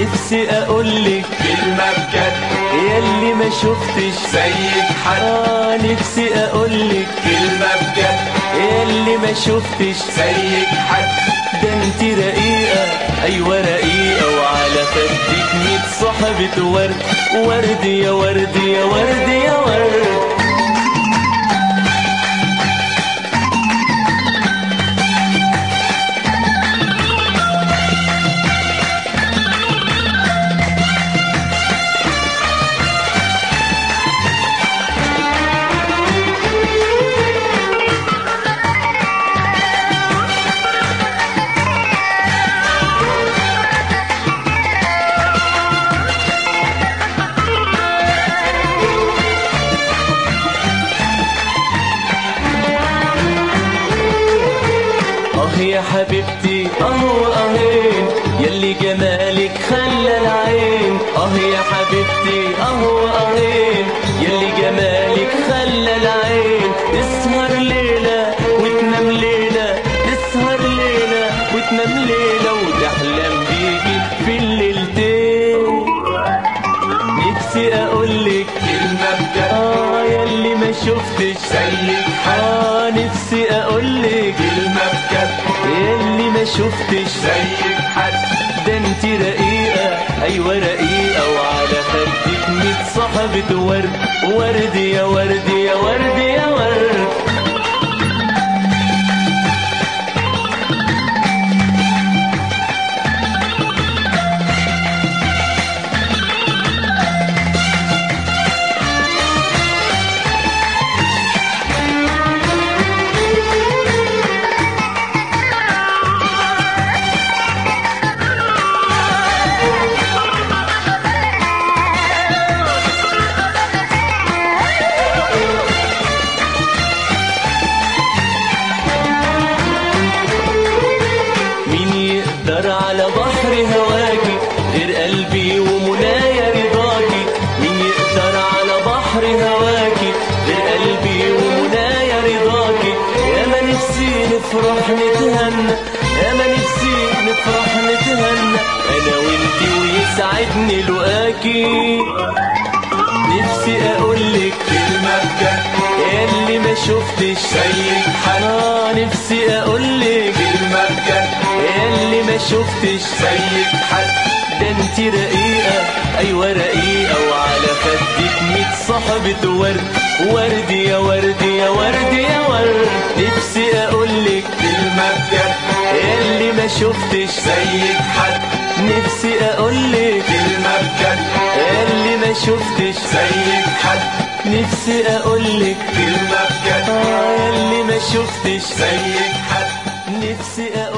نفسي اقولك كلمة بجد ياللي ما شفتش زيك حد اه نفسي اقولك كلمة بجد ياللي ما شفتش زيك حد ده انت رقيقة ايوه رقيقة وعلى خدك ميت صحبة ورد ورد يا ورد يا ورد يا ورد اه يا حبيبتي اه اهين يلي جمالك خلى العين اه يا حبيبتي اه اهين يلي جمالك خلى العين تسهر ليلة وتنام ليلة تسهر ليلة وتنام ليلة وتحلم بيكي في الليلتين نفسي اقولك كلمة بجد اه يلي ما شفتش زيك حد اه نفسي اقولك كلمة بجد يلي ما شفتش زيك حد ده انت رقيقة ايوه رقيقة وعلى خدك ميت صحبة ورد ورد يا ورد يا ورد يا ورد مين يقدر على بحر هواكي غير قلبي ومنايا رضاكي مين يقدر على بحر هواكي غير قلبي ومنايا رضاكي يا ما نفسي نفرح نتهنى يا ما نفسي نفرح نتهنى انا وانتي ويسعدني لقاكي نفسي اقولك كلمة بجد ياللي ما شفتش زيك حد اه نفسي اقولك كلمة بجد ياللي ما شفتش زيك حد ده انت رقيقة ايوه رقيقة وعلى خدك ميت صحبة ورد ورد يا ورد يا ورد يا ورد نفسي اقولك كلمة بجد ياللي ما شفتش زيك حد نفسي اقولك كلمة بجد ياللي ما شفتش زيك حد نفسي اقولك كلمة بجد اه ياللي ما شفتش زيك حد نفسي